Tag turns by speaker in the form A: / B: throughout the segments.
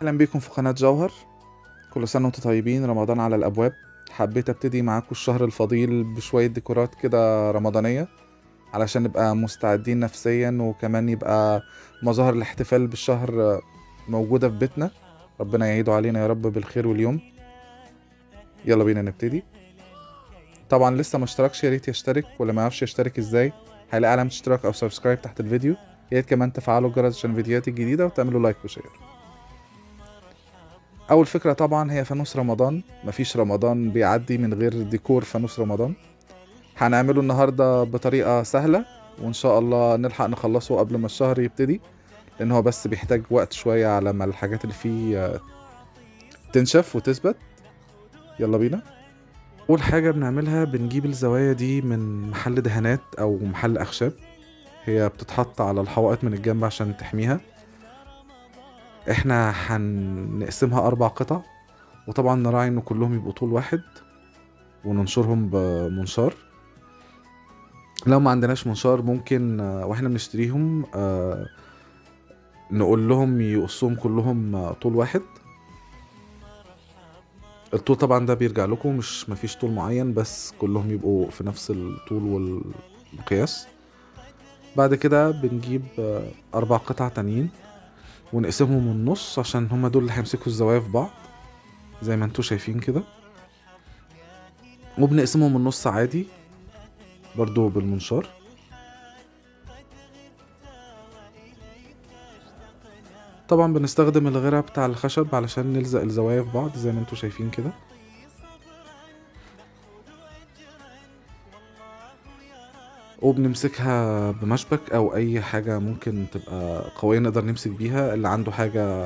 A: اهلا بيكم في قناة جوهر كل سنة وانتم طيبين رمضان على الابواب حبيت ابتدي معاكم الشهر الفضيل بشوية ديكورات كده رمضانية علشان نبقى مستعدين نفسيا وكمان يبقى مظاهر الاحتفال بالشهر موجودة في بيتنا ربنا يعيده علينا يا رب بالخير واليوم يلا بينا نبتدي طبعا لسه ما اشتركش يا ريت يشترك واللي ما يعرفش يشترك ازاي هيلاقي علامة اشتراك او سبسكرايب تحت الفيديو يا ريت كمان تفعلوا الجرس عشان الفيديوهات الجديدة وتعملوا لايك وشير اول فكره طبعا هي فانوس رمضان مفيش رمضان بيعدي من غير ديكور فانوس رمضان هنعمله النهارده بطريقه سهله وان شاء الله نلحق نخلصه قبل ما الشهر يبتدي لان هو بس بيحتاج وقت شويه على ما الحاجات اللي فيه آه، تنشف وتثبت يلا بينا اول حاجه بنعملها بنجيب الزوايا دي من محل دهانات او محل اخشاب هي بتتحط على الحوائط من الجنب عشان تحميها احنا هنقسمها اربع قطع وطبعا نراعي ان كلهم يبقوا طول واحد وننشرهم بمنشار لو ما عندناش منشار ممكن آه، واحنا بنشتريهم آه، نقول لهم يقصوهم كلهم آه، طول واحد الطول طبعا ده بيرجع لكم مش مفيش طول معين بس كلهم يبقوا في نفس الطول والمقياس بعد كده بنجيب آه، اربع قطع تانيين ونقسمهم النص عشان هما دول اللي هيمسكوا الزوايا في بعض زي ما انتوا شايفين كده وبنقسمهم النص عادي برضو بالمنشار طبعا بنستخدم الغرة بتاع الخشب علشان نلزق الزوايا في بعض زي ما انتوا شايفين كده وبنمسكها بمشبك او اي حاجة ممكن تبقى قوية نقدر نمسك بيها اللي عنده حاجة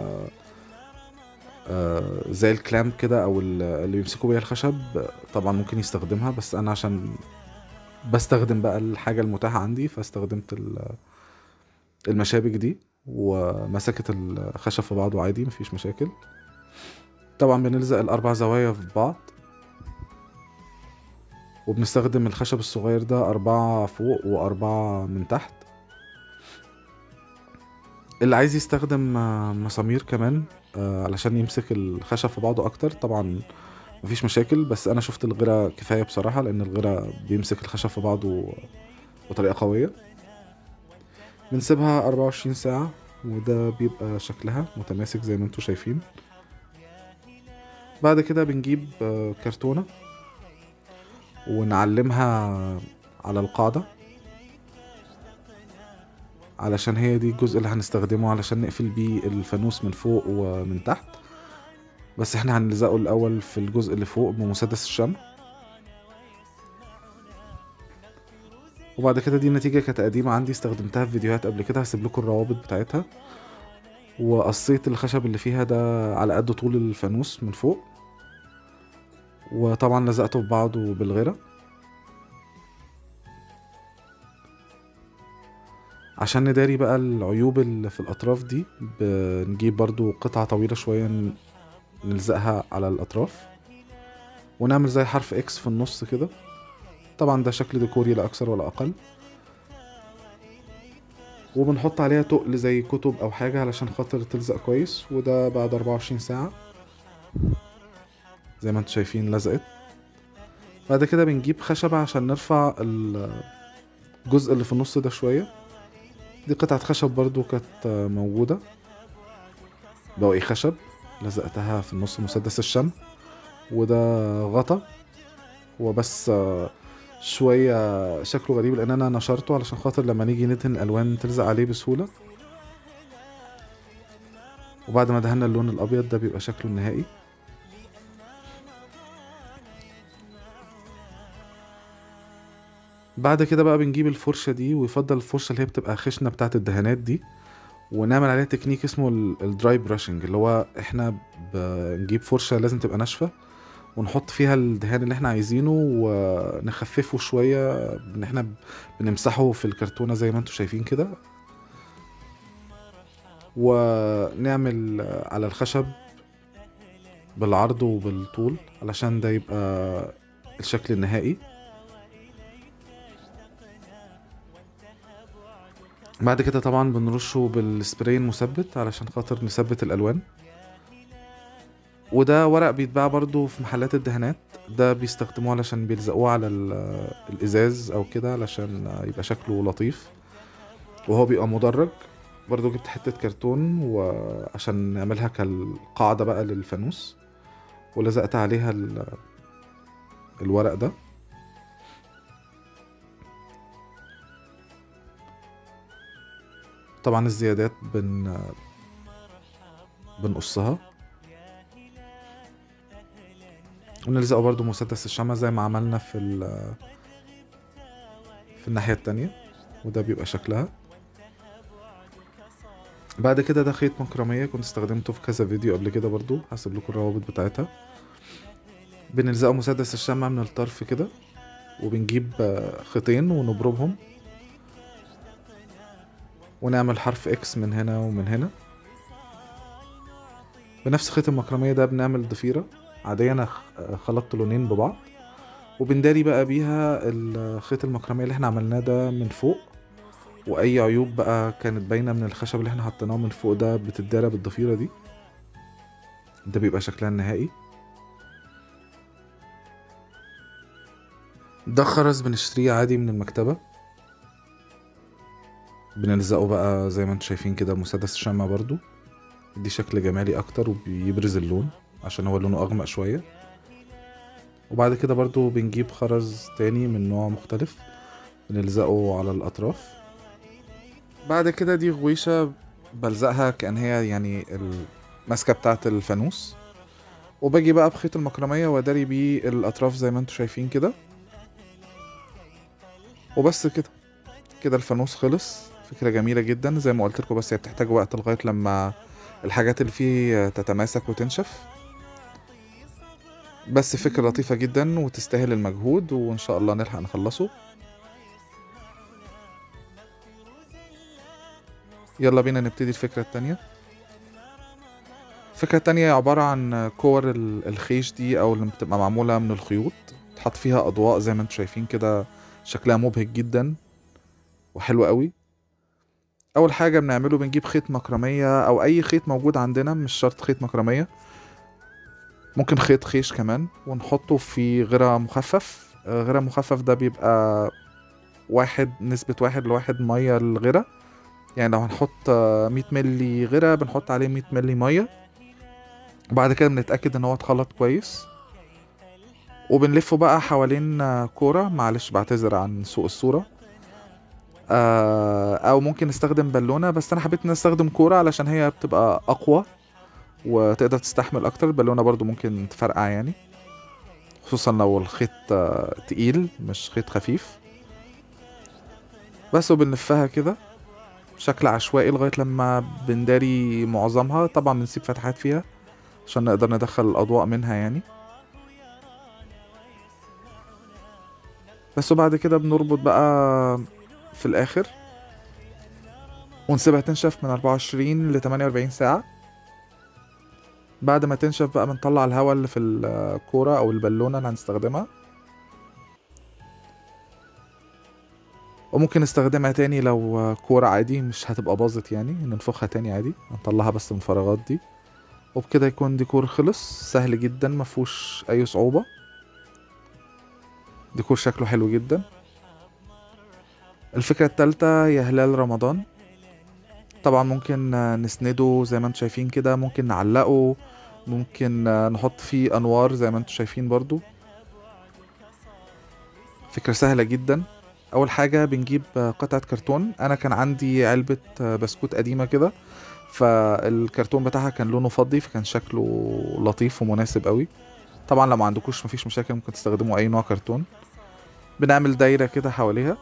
A: آه، زي الكلام كده او ال- اللي بيمسكوا بيها الخشب طبعا ممكن يستخدمها بس انا عشان بستخدم بقى الحاجة المتاحة عندي فاستخدمت ال- المشابك دي ومسكت الخشب في بعضه عادي مفيش مشاكل طبعا بنلزق الاربع زوايا في بعض وبنستخدم الخشب الصغير ده أربعة فوق وأربعة من تحت اللي عايز يستخدم آه، مسامير كمان آه، علشان يمسك الخشب في بعضه أكتر طبعا مفيش مشاكل بس أنا شفت الغيرة كفاية بصراحة لأن الغيرة بيمسك الخشب في بعضه بطريقة قوية بنسيبها 24 ساعة وده بيبقى شكلها متماسك زي ما انتوا شايفين بعد كده بنجيب آه، كرتونة ونعلمها على القاعدة علشان هي دي الجزء اللي هنستخدمه علشان نقفل بيه الفانوس من فوق ومن تحت بس احنا هنلزقه الأول في الجزء اللي فوق بمسدس الشمع وبعد كده دي النتيجة كانت قديمة عندي استخدمتها في فيديوهات قبل كده هسيب لكم الروابط بتاعتها وقصيت الخشب اللي فيها ده على قد طول الفانوس من فوق وطبعا لزقته في بعضه بالغيرة عشان نداري بقى العيوب اللي في الأطراف دي بنجيب برضو قطعة طويلة شوية ن- نلزقها على الأطراف ونعمل زي حرف إكس في النص كده طبعا ده شكل ديكوري لا أكثر ولا أقل وبنحط عليها تقل زي كتب أو حاجة علشان خاطر تلزق كويس وده بعد 24 ساعة زي ما انتوا شايفين لزقت بعد كده بنجيب خشبة عشان نرفع ال- الجزء اللي في النص ده شوية دي قطعة خشب برضو كانت موجودة بواقي خشب لزقتها في النص مسدس الشمع وده غطا هو بس آه، شوية شكله غريب لأن أنا نشرته علشان خاطر لما نيجي ندهن الألوان تلزق عليه بسهولة وبعد ما دهنا اللون الأبيض ده بيبقى شكله النهائي بعد كده بقى بنجيب الفرشة دي ويفضل الفرشة اللي هي بتبقى خشنة بتاعة الدهانات دي ونعمل عليها تكنيك اسمه الدراي براشنج اللي هو احنا بنجيب فرشة لازم تبقى ناشفة ونحط فيها الدهان اللي احنا عايزينه ونخففه شوية ان احنا بنمسحه في الكرتونة زي ما انتوا شايفين كده ونعمل على الخشب بالعرض وبالطول علشان ده يبقى الشكل النهائي بعد كده طبعا بنرشه بالسبراي المثبت علشان خاطر نثبت الالوان وده ورق بيتباع برضو في محلات الدهانات ده بيستخدموه علشان بيلزقوه على ال- الازاز او كده علشان يبقى شكله لطيف وهو بيبقى مدرج برضو جبت حتة كرتون وعشان نعملها كالقاعدة بقى للفانوس ولزقت عليها ال- الورق ده طبعا الزيادات بن بنقصها ونلزقه برضو مسدس الشمع زي ما عملنا في ال في الناحية التانية وده بيبقى شكلها بعد كده ده خيط مكرمية كنت استخدمته في كذا فيديو قبل كده برضو هسيب لكم الروابط بتاعتها بنلزقه مسدس الشمع من الطرف كده وبنجيب آه، خيطين ونبرمهم ونعمل حرف اكس من هنا ومن هنا بنفس خيط المكرمية ده بنعمل ضفيرة عادية انا خ- خلطت لونين ببعض وبنداري بقى بيها الخيط المكرمية اللي احنا عملناه ده من فوق واي عيوب بقى كانت باينة من الخشب اللي احنا حطيناه من فوق ده بتتدارى بالضفيرة دي ده بيبقى شكلها النهائي ده خرز بنشتريه عادي من المكتبة بنلزقه بقى زي ما انتم شايفين كده مسدس الشمع برضو دي شكل جمالي اكتر وبيبرز اللون عشان هو لونه اغمق شوية وبعد كده برضو بنجيب خرز تاني من نوع مختلف بنلزقه على الاطراف بعد كده دي غويشة بلزقها كأن هي يعني الماسكة بتاعة الفانوس وباجي بقى بخيط المكرمية واداري بيه الاطراف زي ما انتم شايفين كده وبس كده كده الفانوس خلص فكرة جميلة جدا زي ما قلت لكم بس هي بتحتاج وقت لغاية لما الحاجات اللي فيه تتماسك وتنشف بس فكرة لطيفة جدا وتستاهل المجهود وإن شاء الله نلحق نخلصه يلا بينا نبتدي الفكرة التانية الفكرة التانية عبارة عن كور ال- الخيش دي أو اللي بتبقى معمولة من الخيوط تحط فيها أضواء زي ما انتم شايفين كده شكلها مبهج جدا وحلو قوي اول حاجه بنعمله بنجيب خيط مكرميه او اي خيط موجود عندنا مش شرط خيط مكرميه ممكن خيط خيش كمان ونحطه في غيره مخفف آه، غيره مخفف ده بيبقى واحد نسبة واحد لواحد مية الغيرة يعني لو هنحط آه، 100 ملي غيرة بنحط عليه 100 ملي مية وبعد كده بنتأكد ان هو اتخلط كويس وبنلفه بقى حوالين آه، كورة معلش بعتذر عن سوء الصورة آه، او ممكن نستخدم بالونه بس انا حبيت ان استخدم كوره علشان هي بتبقى اقوى وتقدر تستحمل اكتر البالونه برضو ممكن تفرقع يعني خصوصا لو الخيط آه، تقيل مش خيط خفيف بس وبنلفها كده بشكل عشوائي لغايه لما بنداري معظمها طبعا بنسيب فتحات فيها عشان نقدر ندخل الاضواء منها يعني بس وبعد كده بنربط بقى في الاخر ونسيبها تنشف من 24 ل 48 ساعة بعد ما تنشف بقى بنطلع الهواء اللي في الكورة او البالونة اللي هنستخدمها وممكن نستخدمها تاني لو كورة عادي مش هتبقى باظت يعني ننفخها تاني عادي نطلعها بس من الفراغات دي وبكده يكون ديكور خلص سهل جدا مفهوش اي صعوبة ديكور شكله حلو جدا الفكرة التالتة هي هلال رمضان طبعا ممكن آه، نسنده زي ما انتم شايفين كده ممكن نعلقه ممكن آه، نحط فيه انوار زي ما انتم شايفين برضو فكرة سهلة جدا اول حاجة بنجيب آه، قطعة كرتون انا كان عندي علبة آه، بسكوت قديمة كده فالكرتون بتاعها كان لونه فضي فكان شكله لطيف ومناسب قوي طبعا لو ما عندكوش مفيش مشاكل ممكن تستخدموا اي نوع كرتون بنعمل دايرة كده حواليها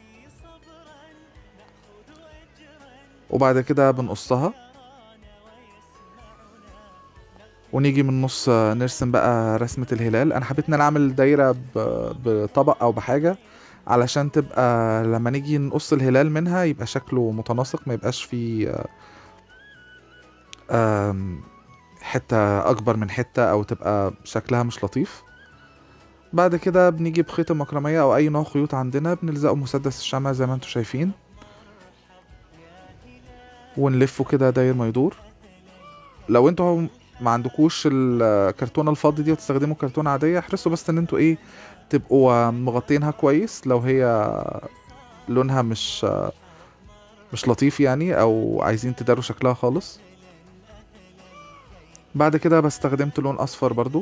A: وبعد كده بنقصها ونيجي من النص آه، نرسم بقى رسمة الهلال انا حبيت ان انا اعمل دايرة ب- بطبق او بحاجة علشان تبقى لما نيجي نقص الهلال منها يبقى شكله متناسق ما يبقاش فيه آه، آم، حتة اكبر من حتة او تبقى شكلها مش لطيف بعد كده بنيجي بخيط المكرمية او اي نوع خيوط عندنا بنلزقه مسدس الشمع زي ما انتم شايفين ونلفه كده داير ما يدور لو انتوا ما عندكوش الكرتونه الفاضي دي وتستخدموا كرتونه عاديه احرصوا بس ان انتوا ايه تبقوا مغطينها كويس لو هي لونها مش مش لطيف يعني او عايزين تداروا شكلها خالص بعد كده بستخدمت لون اصفر برضو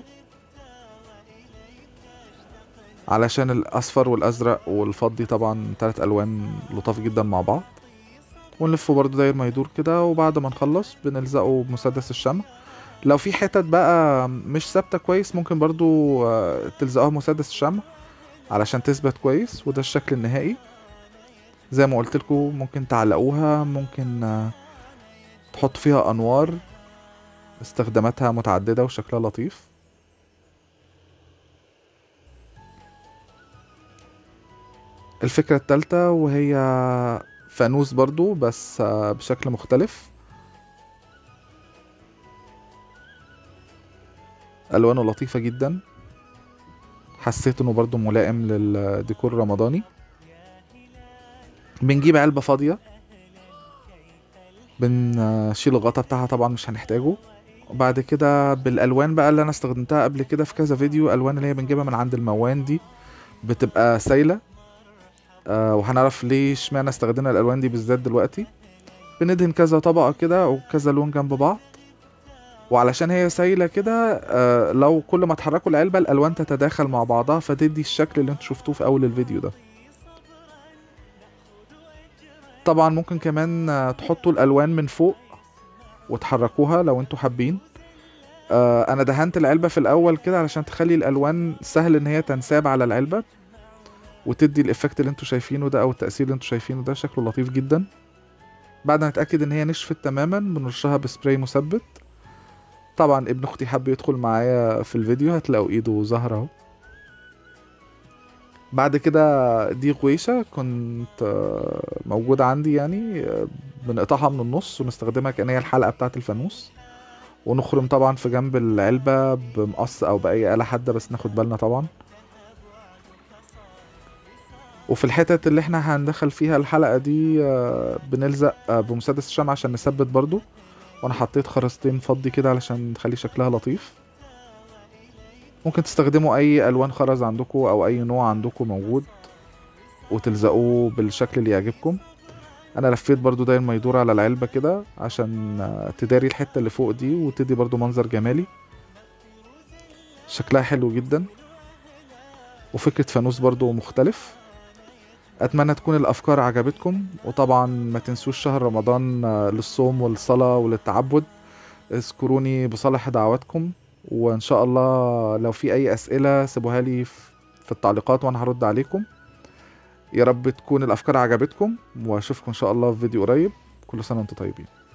A: علشان الاصفر والازرق والفضي طبعا تلات الوان لطاف جدا مع بعض ونلفه برضو داير ما يدور كده وبعد ما نخلص بنلزقه بمسدس الشمع لو في حتت بقى مش ثابته كويس ممكن برضو آه، تلزقوها بمسدس الشمع علشان تثبت كويس وده الشكل النهائي زي ما قلت لكم ممكن تعلقوها ممكن آه، تحطوا فيها انوار استخداماتها متعدده وشكلها لطيف الفكرة التالتة وهي فانوس برضو بس آه، بشكل مختلف الوانه لطيفة جدا حسيت انه برضو ملائم للديكور الرمضاني بنجيب علبة فاضية بنشيل الغطا بتاعها طبعا مش هنحتاجه وبعد كده بالالوان بقى اللي انا استخدمتها قبل كده في كذا فيديو الوان اللي هي بنجيبها من عند الموان دي بتبقى سايله آه وهنعرف ليه اشمعنى استخدمنا الالوان دي بالذات دلوقتي بندهن كذا طبقه كده وكذا لون جنب بعض وعلشان هي سايله كده آه لو كل ما تحركوا العلبه الالوان تتداخل مع بعضها فتدي الشكل اللي انتوا شفتوه في اول الفيديو ده طبعا ممكن كمان آه، تحطوا الالوان من فوق وتحركوها لو انتوا حابين آه انا دهنت العلبه في الاول كده علشان تخلي الالوان سهل ان هي تنساب على العلبه وتدي الايفكت اللي انتوا شايفينه ده او التاثير اللي انتوا شايفينه ده شكله لطيف جدا بعد ما نتاكد ان هي نشفت تماما بنرشها بسبراي مثبت طبعا ابن اختي حب يدخل معايا في الفيديو هتلاقوا ايده ظاهره اهو بعد كده دي غويشة كنت آه، موجودة عندي يعني آه، بنقطعها من النص ونستخدمها كأن هي الحلقة بتاعة الفانوس ونخرم طبعا في جنب العلبة بمقص أو بأي آلة حادة بس ناخد بالنا طبعا وفي الحتت اللي احنا هندخل فيها الحلقة دي آه، بنلزق آه، بمسدس الشمع عشان نثبت برضو وانا حطيت خرزتين فضي كده علشان نخلي شكلها لطيف ممكن تستخدموا اي الوان خرز عندكم او اي نوع عندكم موجود وتلزقوه بالشكل اللي يعجبكم انا لفيت برضو داير ما يدور على العلبة كده عشان آه، تداري الحتة اللي فوق دي وتدي برضو منظر جمالي شكلها حلو جدا وفكرة فانوس برضو مختلف اتمنى تكون الافكار عجبتكم وطبعا ما تنسوش شهر رمضان آه، للصوم والصلاة وللتعبد اذكروني بصالح دعواتكم وان شاء الله لو في اي اسئلة سيبوها لي في في التعليقات وانا هرد عليكم يا رب تكون الافكار عجبتكم واشوفكم ان شاء الله في فيديو قريب كل سنة وانتم طيبين